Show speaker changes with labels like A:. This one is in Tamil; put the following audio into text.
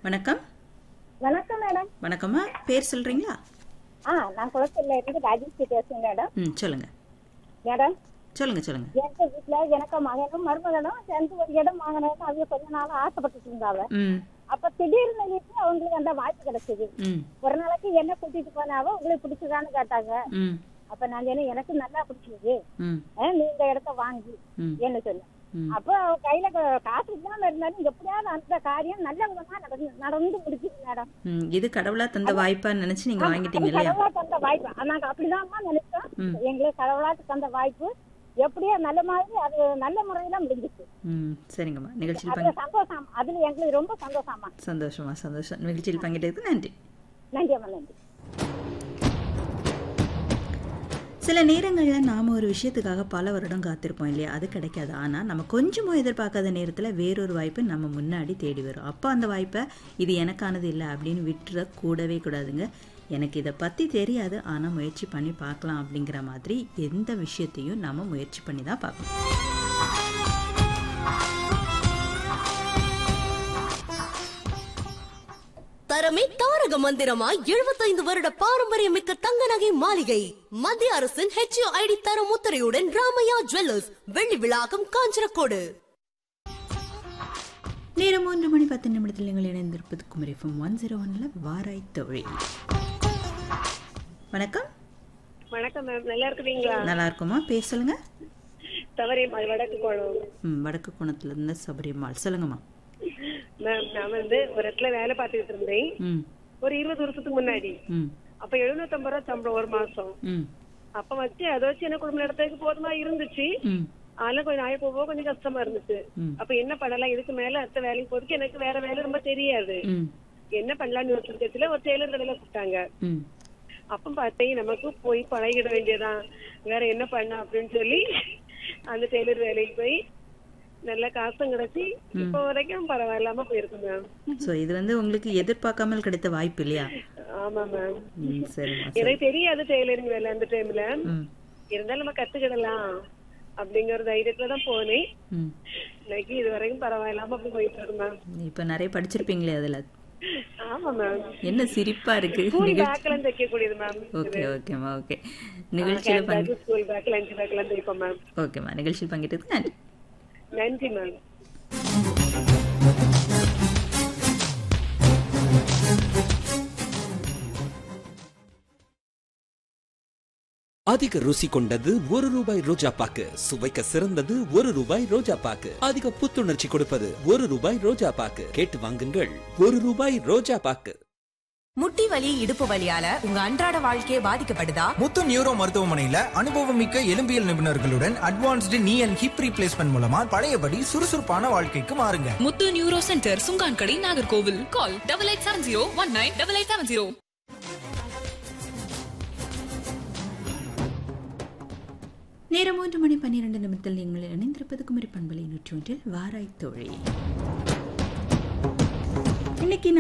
A: வணக்கம்
B: வணக்கம் மேடம்
A: வணக்கம்மா பேர் சொல்றீங்களா
B: ஆ நான் குளத்தூர்ல இருந்து ராஜேஸ்வரி பேசுறேன் மேடம்
A: ம் சொல்லுங்க
B: மேடம்
A: சொல்லுங்க சொல்லுங்க
B: எங்க வீட்டுல எனக்கு மகனும் மருமகனும் சேர்ந்து ஒரு இடம் வாங்கினதுக்கு அவங்க கொஞ்ச நாள் ஆசைப்பட்டுட்டு இருந்தாவ
A: ம்
B: அப்ப திடீர்னு வீட்டுல அவங்களுக்கு அந்த வாய்ப்பு கிடைச்சது
A: ம்
B: ஒரு நாளைக்கு என்ன கூட்டிட்டு போனாவோ உங்களுக்கு பிடிச்சதான்னு கேட்டாங்க
A: ம்
B: அப்ப நான் சொன்னேன் எனக்கு நல்லா பிடிச்சது
A: ம்
B: ஆ, நீ இந்த இடத்த வாங்கி
A: ம்
B: என்ன சொன்னேன்
A: ம்.
B: அப்போ அவ கையில க- காசு இல்லாம இருந்தாலும் எப்படியாவது அந்த காரியம் நல்ல விதமா நடந்து நடந்து முடிச்சுது மேடம்
A: ம் இது கடவுளா தந்த வாய்ப்பா நினைச்சு நீங்க வாங்கிட்டீங்க
B: அது
A: இல்லையா
B: கடவுளா தந்த வாய்ப்பு நாங்க அப்படிதான்மா நினைச்சோம்
A: ம்.
B: எங்களுக்கு கடவுளாட்டு தந்த வாய்ப்பு எப்படியோ நல்ல மாதிரி அது நல்ல முறையில முடிஞ்சிச்சு
A: ம் சரிங்கம்மா நிகழ்ச்சியில்
B: அதுல
A: பங்கு
B: சந்தோஷம் அதுல எங்களுக்கு ரொம்ப சந்தோஷமா
A: சந்தோஷமா சந்தோஷம் நிகழ்ச்சியில் பங்கிட்டதுக்கு நன்றி
B: நன்றி அம்மா நன்றி
A: சில நேரங்களில் நாம் ஒரு விஷயத்துக்காக பல வருடம் காத்திருப்போம் இல்லையா அது கிடைக்காது ஆனால் நம்ம கொஞ்சமும் எதிர்பார்க்காத நேரத்தில் வேறொரு வாய்ப்பு நம்ம முன்னாடி தேடி வரும் அப்போ அந்த வாய்ப்பை இது எனக்கானது இல்லை அப்படின்னு விட்டுற கூடவே கூடாதுங்க எனக்கு இதை பற்றி தெரியாது ஆனால் முயற்சி பண்ணி பார்க்கலாம் அப்படிங்கிற மாதிரி எந்த விஷயத்தையும் நம்ம முயற்சி பண்ணி தான் பார்க்கணும்
C: தரமே தாரக மந்திரமா எழுபத்தைந்து வருட பாரம்பரியமிக்க தங்க நகை மாளிகை மத்திய அரசின் ஹெச்ஓ ஐடி தரம் முத்திரையுடன் ராமையா ஜுவல்லர்ஸ் வெள்ளி விழாக்கம் காஞ்சனக்கோடு
A: நேரம் மூன்று மணி பத்து நிமிடத்தில் நீங்கள் இணைந்திருப்பது குமரிஃபம் ஒன் ஜீரோ ஒன்ல வாராய் தொழில் வணக்கம்
D: வணக்கம் மேம் நல்லா இருக்கிறீங்களா
A: நல்லா இருக்குமா பேர் சொல்லுங்க
D: தவறே வடக்கு கோணம்
A: ம் வடக்கு கோணத்துல இருந்து சபரிமால் சொல்லுங்கம்மா
D: மேம் நான் வந்து ஒரு இடத்துல வேலை பார்த்துக்கிட்டு இருந்தேன்
A: ம்
D: ஒரு இருபது வருஷத்துக்கு முன்னாடி
A: ம்
D: அப்ப எழுநூத்தம்பது ரூபா சம்பளம் ஒரு மாசம்
A: ம்
D: அப்ப வச்சு அதை வச்சு என்ன குடும்பம் நடத்துறதுக்கு போதுமா இருந்துச்சு
A: ம்
D: அதெல்லாம் கொஞ்சம் நாய் போக கொஞ்சம் கஷ்டமா இருந்துச்சு
A: ம்.
D: அப்ப என்ன பண்ணலாம் இதுக்கு மேல அடுத்த வேலைக்கு போறதுக்கு எனக்கு வேற வேலை ரொம்ப தெரியாது
A: ம்
D: என்ன பண்ணலாம்னு யோசிச்சதுல ஒரு டெய்லர் கடையில கூப்பிட்டாங்க
A: ம்
D: அப்ப பார்த்தேன் நமக்கு போய் பழகிட வேண்டியதான் வேற என்ன பண்ண அப்படின்னு சொல்லி அந்த டெய்லர் வேலைக்கு போய் நல்ல காசும் கிடைச்சி இப்ப வரைக்கும் பரவாயில்லாம போயிருக்கு மேம்
A: ஸோ இது வந்து உங்களுக்கு எதிர்பார்க்காமல் கிடைத்த வாய்ப்பு இல்லையா
D: ஆமா மேம்
A: ம் சரிம்மா சரி
D: எனக்கு தெரியாது டெய்லரிங் வேலை அந்த டைம்ல
A: ம்
D: இருந்தாலும் நம்ம கத்துக்கிடலாம் அப்படிங்கிற ஒரு தைரியத்துல தான் போனேன்
A: ம்
D: இன்னைக்கு இது வரைக்கும் பரவாயில்லாம அப்படி போயிட்டு இருக்கு மேம்
A: இப்போ நிறைய படிச்சிருப்பீங்களே அதில்
D: ஆமா மேம்
A: என்ன சிரிப்பா இருக்கு
D: ஸ்கூல்
A: நிகழ்ச்சி
D: பேக்ல தைக்கக்கூடியது மேம்
A: ஓகே ஓகேம்மா ஓகே நிகழ்ச்சியில் பங்கு
D: ஸ்கூல் பேக் லஞ்ச் பேக்ல தைப்போம் மேம்
A: ஓகேம்மா நிகழ்ச்சியில் பங்கிட்டதுக்கு நன்றி
D: நன்றி மேம்
E: அதிக ருசி கொண்டது ஒரு ரூபாய் ரோஜா பாக்கு சுவைக்க சிறந்தது ஒரு ரூபாய் ரோஜா பாக்கு அதிக புத்துணர்ச்சி கொடுப்பது ஒரு ரூபாய் ரோஜா பாக்கு கேட்டு வாங்குங்கள் ஒரு ரூபாய் ரோஜா பாக்கு
F: முட்டி வலி இடுப்பு வலியால உங்க அன்றாட வாழ்க்கையே பாதிக்கப்படுதா
G: முத்து நியூரோ மருத்துவமனையில அனுபவமிக்க எலும்பியல் நிபுணர்களுடன் அட்வான்ஸ்டு நீ அண்ட் ஹிப் ரீப்ளேஸ்மெண்ட் மூலமா பழையபடி சுறுசுறுப்பான வாழ்க்கைக்கு மாறுங்க
H: Muthu neuro centre Sungankadai Nagercoil call double eight seven zero one nine double eight seven zero
A: நேரம் மூன்று மணி பன்னிரண்டு நிமிடத்தில் நீங்கள் இணைந்திருப்பது குமரி பண்பலை நூற்றி ஒன்றில் வாராய் தொழில் இன்னைக்கு